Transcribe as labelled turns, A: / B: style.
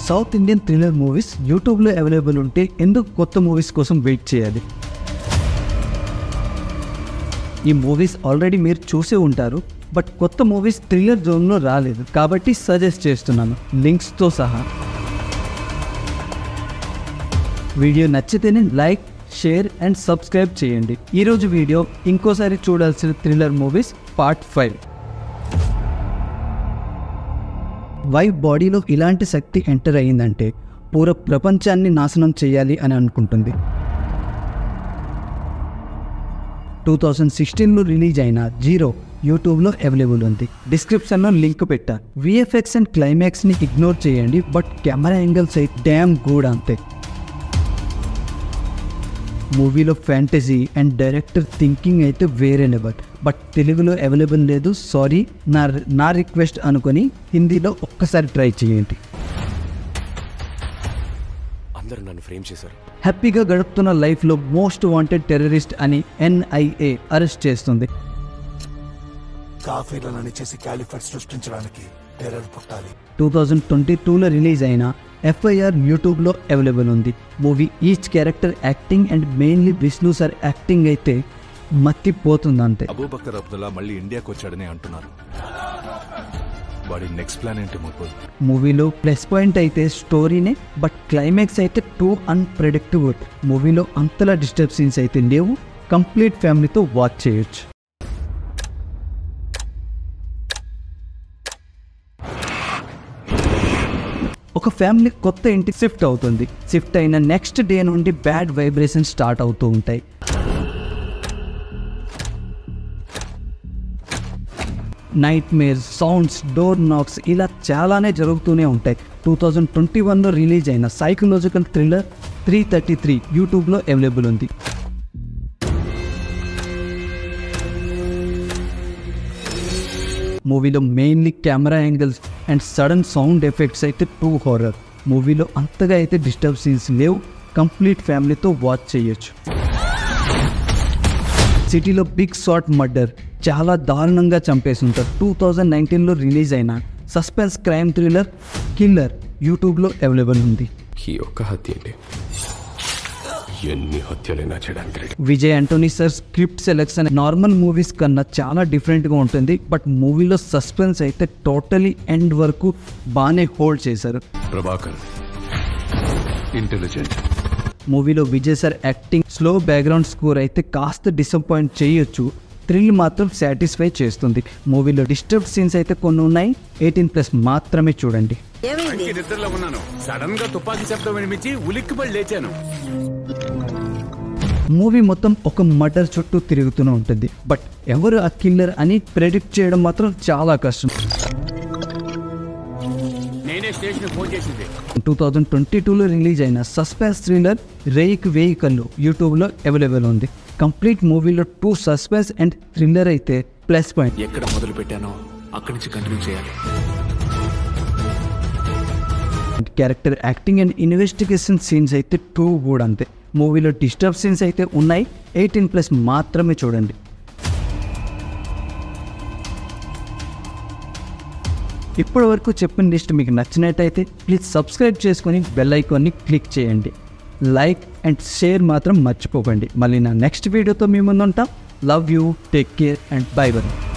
A: south Indian thriller movies యూట్యూబ్లో available ఉంటే ఎందుకు కొత్త మూవీస్ కోసం వెయిట్ చేయాలి ఈ మూవీస్ ఆల్రెడీ మీరు చూసే ఉంటారు బట్ కొత్త మూవీస్ థ్రిల్లర్ జోన్లో రాలేదు కాబట్టి సజెస్ట్ చేస్తున్నాను లింక్స్తో సహా వీడియో నచ్చితేనే లైక్ షేర్ అండ్ సబ్స్క్రైబ్ చేయండి ఈరోజు వీడియో ఇంకోసారి చూడాల్సిన thriller movies part five wife బాడీలో ఇలాంటి శక్తి ఎంటర్ అయ్యిందంటే పూర ప్రపంచాన్ని నాశనం చేయాలి అని అనుకుంటుంది టూ థౌజండ్ సిక్స్టీన్లో రిలీజ్ అయిన జీరో యూట్యూబ్లో అవైలబుల్ ఉంది డిస్క్రిప్షన్లో లింక్ పెట్టా విఎఫ్ఎక్స్ అండ్ క్లైమాక్స్ని ఇగ్నోర్ చేయండి బట్ కెమెరా యాంగిల్స్ అయితే డ్యామ్ గుడ్ అంతే మూవీలో ఫ్యాంటసీ అండ్ డైరెక్టర్ థింకింగ్ అయితే వేరే లెవెల్ బట్ తెలుగులో అవైలబుల్ లేదు సారీ నా నా రిక్వెస్ట్ అనుకొని హిందీలో ఒక్కసారి ట్రై చేయండి
B: అందరూ నన్ను ఫ్రేమ్ చేశారు
A: హ్యాపీగా గడుపుతున్న లైఫ్లో మోస్ట్ వాంటెడ్ టెర్రరిస్ట్ అని ఎన్ఐఏ అరెస్ట్ చేస్తుంది
C: కాఫీలను చేసి క్యాలిఫైట్ సృష్టించడానికి టెర్రర్ పుట్టాలి
A: టూ థౌజండ్ ట్వంటీ టూలో రిలీజ్ అయిన ఎఫ్ఐఆర్ యూట్యూబ్లో అవైలబుల్ ఉంది movie each character acting and mainly Vishnu sir acting అయితే మత్తిపోతుంది అంతే
D: అబూబకర్ అబ్దుల్లా మళ్ళీ ఇండియాకి వచ్చాడని అంటున్నారు వాడి నెక్స్ట్ ప్లాన్ ఏంటి ముగ్గు
A: మూవీలో ప్లస్ పాయింట్ అయితే స్టోరీనే బట్ క్లైమాక్స్ అయితే టూ అన్ప్రెడిక్టబుల్ మూవీలో అంతలా డిస్టర్బ్ సీన్స్ అయితే లేవు కంప్లీట్ ఫ్యామిలీతో వాచ్ చేయొచ్చు ఒక ఫ్యామిలీ కొత్త ఇంటికి షిఫ్ట్ అవుతుంది షిఫ్ట్ అయిన నెక్స్ట్ డే నుండి బ్యాడ్ వైబ్రేషన్ స్టార్ట్ అవుతూ ఉంటాయి nightmares sounds door knocks ఇలా చాలానే జరుగుతూనే ఉంటాయి టూ థౌజండ్ ట్వంటీ వన్లో రిలీజ్ అయిన psychological thriller three thirty three యూట్యూబ్లో అవైలబుల్ ఉంది మూవీలో mainly camera angles and sudden sound effects అయితే టూ హారర్ మూవీలో అంతగా అయితే డిస్టర్బ్ సీన్స్ లేవు కంప్లీట్ ఫ్యామిలీతో వాచ్ చేయొచ్చు సిటీలో బిగ్ షార్ట్ మర్డర్ చాలా దారుణంగా చంపేసి ఉంటారు టూ థౌజండ్ నైన్టీన్లో రిలీజ్ అయిన సస్పెన్స్ క్రైమ్ థ్రిల్లర్ కిల్లర్ యూట్యూబ్లో అవైలబుల్ ఉంది
B: ఈ ఒక్క హత్య ఏంటి ఎన్ని హత్యలైనా చేయడానికి ready
A: Vijay Antony sir script selection normal movies కన్నా చాలా డిఫరెంట్గా ఉంటుంది బట్ మూవీలో సస్పెన్స్ అయితే టోటలీ ఎండ్ వరకు బాగానే హోల్డ్ చేశారు
D: ప్రభాకర్ ఇంటెలిజెంట్
A: మూవీలో Vijay sir acting slow background score అయితే కాస్త డిసప్పాయింట్ చేయొచ్చు థ్రిల్ మాత్రం సాటిస్ఫై చేస్తుంది మూవీలో డిస్టర్బ్ సీన్స్ అయితే కొన్ని ఉన్నాయి ఎయిటీన్ ప్లస్ మాత్రమే చూడండి
E: ఏమైంది
F: నిద్రలో ఉన్నాను సడన్ గా తుపాకీ శబ్దం వినిపించి ఉలిక్కిపడి లేచాను
A: మూవీ మొత్తం ఒక మర్డర్ చుట్టూ తిరుగుతూనే ఉంటుంది బట్ ఎవరు ఆ కిల్లర్ అని ప్రెడిక్ట్ చేయడం మాత్రం చాలా కష్టం
F: నేనే స్టేషన్ ఫోన్ చేసింది
A: టూ థౌజండ్ ట్వంటీ టూలో రిలీజ్ అయిన సస్పెన్స్ థ్రిల్లర్ రేయిక్ వేయి కళ్ళు యూట్యూబ్లో అవైలబుల్ ఉంది కంప్లీట్ మూవీలో టూ సస్పెన్స్ అండ్ థ్రిల్లర్ అయితే ప్లస్ పాయింట్
B: ఎక్కడ మొదలు పెట్టానో అక్కడి నుంచి కంటిన్యూ చేయాలి
A: character acting and investigation scenes అయితే టూ కూడా అంతే మూవీలో డిస్టర్బ్ సీన్స్ అయితే ఉన్నాయి ఎయిటీన్ ప్లస్ మాత్రమే చూడండి ఇప్పటి వరకు చెప్పిన లిస్ట్ మీకు నచ్చినట్టయితే ప్లీజ్ సబ్స్క్రైబ్ చేసుకొని బెల్ ఐకాన్ని క్లిక్ చేయండి లైక్ అండ్ షేర్ మాత్రం మర్చిపోకండి మళ్ళీ నా నెక్స్ట్ వీడియోతో మీ ముందు ఉంటాం love you take care and bye by